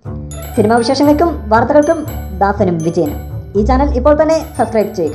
cinema വിശേഷങ്ങൾക്കും വാർത്തകൾക്കും ദാസനും വിജയനും ഈ ചാനൽ ഇപ്പോൾ തന്നെ സബ്സ്ക്രൈബ് ചെയ്യുക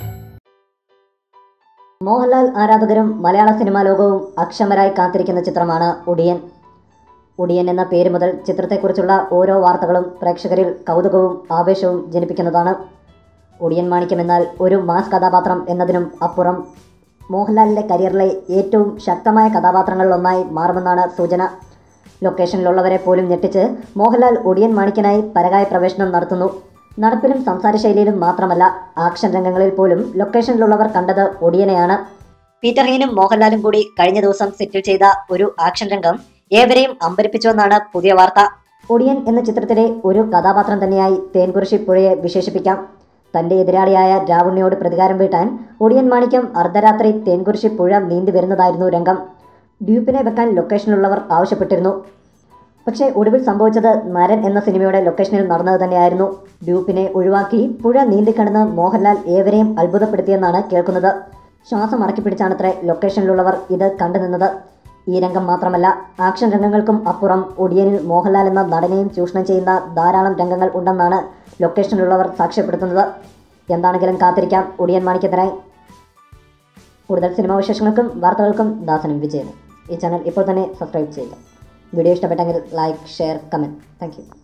മോഹൻലാൽ ആരാധകരും മലയാള സിനിമാ ലോകവും അക്ഷമരായി കാത്തിരിക്കുന്ന ചിത്രമാണ് ഒടിയൻ ഒടിയൻ എന്ന പേര് മുതൽ ചിത്രത്തെക്കുറിച്ചുള്ള ഓരോ വാർത്തകളും പ്രേക്ഷകരിൽ കൗതുകവും ആവേശവും ജനിപ്പിക്കുന്നതാണ് ഒടിയൻ മാണിക്യം എന്നാൽ ഒരു മാസ് കഥാപാത്രം എന്നതിനും അപ്പുറം മോഹൻലാലിൻ്റെ കരിയറിലെ ഏറ്റവും ശക്തമായ കഥാപാത്രങ്ങളിലൊന്നായി മാറുമെന്നാണ് സൂചന ലൊക്കേഷനിലുള്ളവരെ പോലും ഞെട്ടിച്ച് മോഹൻലാൽ ഒടിയൻ മാണിക്കനായി പരകായ പ്രവേശനം നടത്തുന്നു നടപ്പിലും സംസാരശൈലിയിലും മാത്രമല്ല ആക്ഷൻ രംഗങ്ങളിൽ പോലും ലൊക്കേഷനിലുള്ളവർ കണ്ടത് ഒടിയനെയാണ് പീറ്റർ ഹീനും മോഹൻലാലും കൂടി കഴിഞ്ഞ ദിവസം സെറ്റിൽ ചെയ്ത ഒരു ആക്ഷൻ രംഗം ഏവരെയും അമ്പരിപ്പിച്ചുവെന്നാണ് പുതിയ വാർത്ത ഒടിയൻ എന്ന ചിത്രത്തിലെ ഒരു കഥാപാത്രം തന്നെയായി തേൻകുറിശി പുഴയെ വിശേഷിപ്പിക്കാം തന്റെ എതിരാളിയായ രാവുണ്ണിയോട് പ്രതികാരം വീട്ടാൻ ഒടിയൻ മാണിക്യം അർദ്ധരാത്രി തേൻകുറിശി പുഴ നീന്തി വരുന്നതായിരുന്നു രംഗം ഡ്യൂപ്പിനെ വെക്കാൻ ലൊക്കേഷനിലുള്ളവർ ആവശ്യപ്പെട്ടിരുന്നു പക്ഷേ ഒടുവിൽ സംഭവിച്ചത് നരൻ എന്ന സിനിമയുടെ ലൊക്കേഷനിൽ നടന്നത് തന്നെയായിരുന്നു ഡ്യൂപ്പിനെ ഒഴിവാക്കി പുഴ നീന്തിക്കടന്ന് മോഹൻലാൽ ഏവരെയും അത്ഭുതപ്പെടുത്തിയെന്നാണ് കേൾക്കുന്നത് ശ്വാസം അടക്കി പിടിച്ചാണത്രേ ലൊക്കേഷനിലുള്ളവർ ഇത് കണ്ടുനിന്നത് ഈ രംഗം മാത്രമല്ല ആക്ഷൻ രംഗങ്ങൾക്കും അപ്പുറം ഒടിയനിൽ മോഹൻലാൽ എന്ന നടനെയും ചൂഷണം ചെയ്യുന്ന ധാരാളം രംഗങ്ങൾ ഉണ്ടെന്നാണ് ലൊക്കേഷനിലുള്ളവർ സാക്ഷ്യപ്പെടുത്തുന്നത് എന്താണെങ്കിലും കാത്തിരിക്കാം ഒടിയൻ മാണിക്കത്തിനായി കൂടുതൽ സിനിമാ വിശേഷങ്ങൾക്കും വാർത്തകൾക്കും ദാസനും വിജയനും ഈ ചാനൽ ഇപ്പോൾ തന്നെ സബ്സ്ക്രൈബ് ചെയ്യുക വീഡിയോ ഇഷ്ടപ്പെട്ടെങ്കിൽ ലൈക്ക് ഷെയർ കമൻറ്റ് താങ്ക്